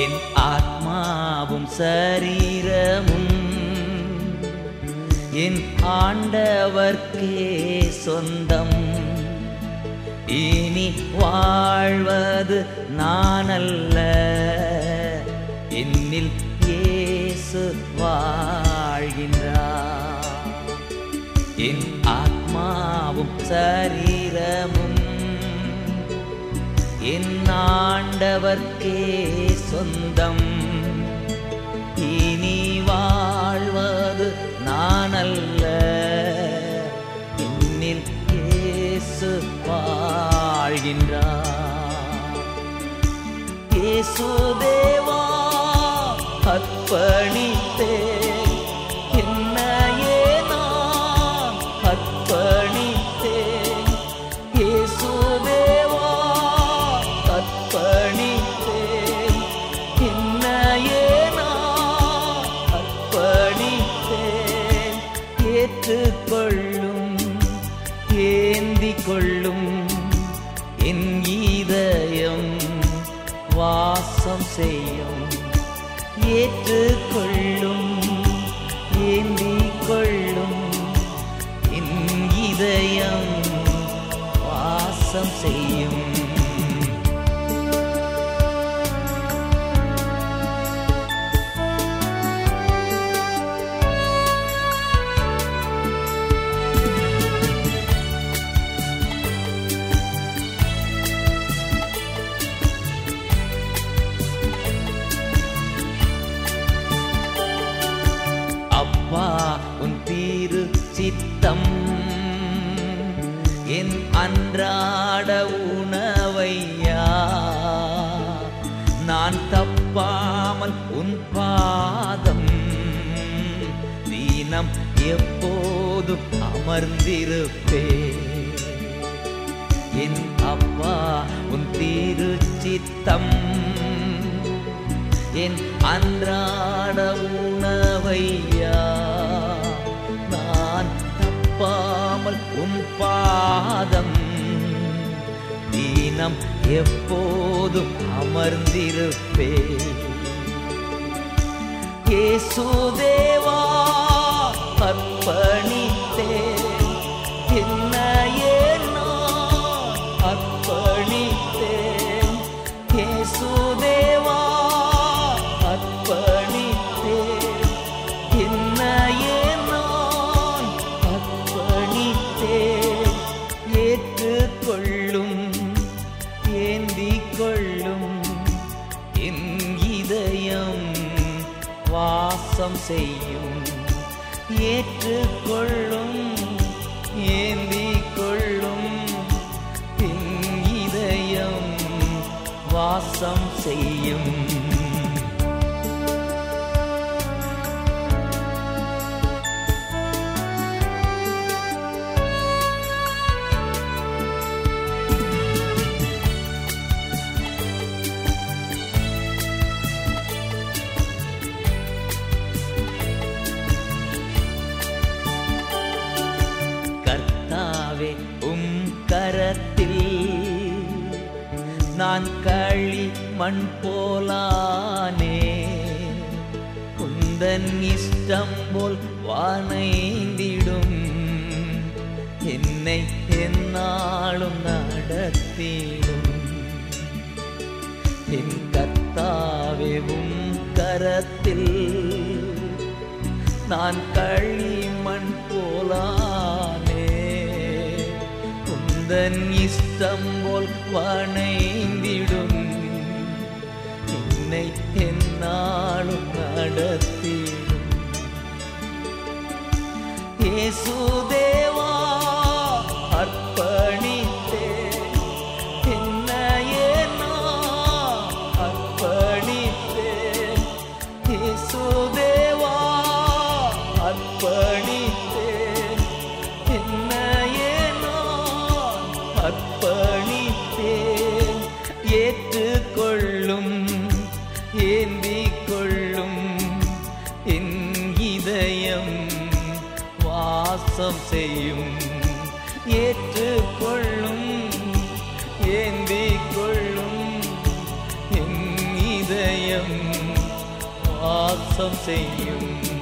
என் ஆத்மாவும் சரீரமும் என் ஆண்டவர்க்கே சொந்தம் இனி வாழ்வது நானல்ல என்னில் இயேசு வாழ்கின்றார் என் ஆத்மாவும் சரீரமும் என் ஆண்டவர்க்கே சொந்தம் இனி வாழ்வது நானல்ல என்னில் இயேசு வாழ்கின்றார் இயேசு தேவா அர்ப்பணித்தேன் என்னையே நான் அர்ப்பணித்தேன் இயேசு தேவா அர்ப்பணித்தேன் என்னையே நான் அர்ப்பணித்தேன் ஏற்றுக்கொள்ளும் ஏந்திக் கொள்ளும் என் இதயம் வாசம் செய்யும் ஏற்றுக்கொள்ளும் ஏந்திக் கொள்ளும் என் இதயம் வாசம் செய்யும் அப்பா உன் தீரு சித்தம் என் அன்றாட உணவையா நான் தப்பாமல் உன் பாதம் தீனம் எப்போதும் அமர்ந்திருப்பே என் அப்பா உன் தீரு சித்தம் என் அன்றாட உணவையா நான் தப்பாமல் உன் பாதம் தீனம் எப்போதும் அமர்ந்திருப்பே இயேசு தேவா அர்ப்பணித்தேன் என்னையே நான் அர்ப்பணித்தேன் இயேசு தேவா அர்ப்பணித்தேன் என்னையே நான் அர்ப்பணித்தேன் ஏற்றுக்கொள்ளும் ஏந்திக் கொள்ளும் என் இதயம் வாசம் செய்யும் ஏற்றுக்கொள்ளும் ஏந்திக் கொள்ளும் என் இதயம் வாசம் செய்யும் கர்த்தாவே உம் கரத்தில் நான் களி மண் போலானே குந்தன் இஷ்டம் போல் வானைந்திடும் என்னை என்னாலும் நடத்திடும் என் கர்த்தாவே உம் கரத்தில் நான் களிமண் போலானே குந்தன் இஷ்டம் போல் வணைந்திடும் என்னை என்னாலும் நடத்திடும் இயேசு தேவா அர்ப்பணித்தேன் என்னையே நான் அர்ப்பணித்தேன் இயேசு தேவா அர்ப்பணித்தேன் என்னையே நான் அர்ப்பணித்தேன் ஏற்றுக்கொள்ளும் ஏந்திக் கொள்ளும் என் இதயம் வாசம் செய்யும் ஏற்றுக்கொள்ளும் ஏந்திக் கொள்ளும் என் இதயம் வாசம் செய்யும்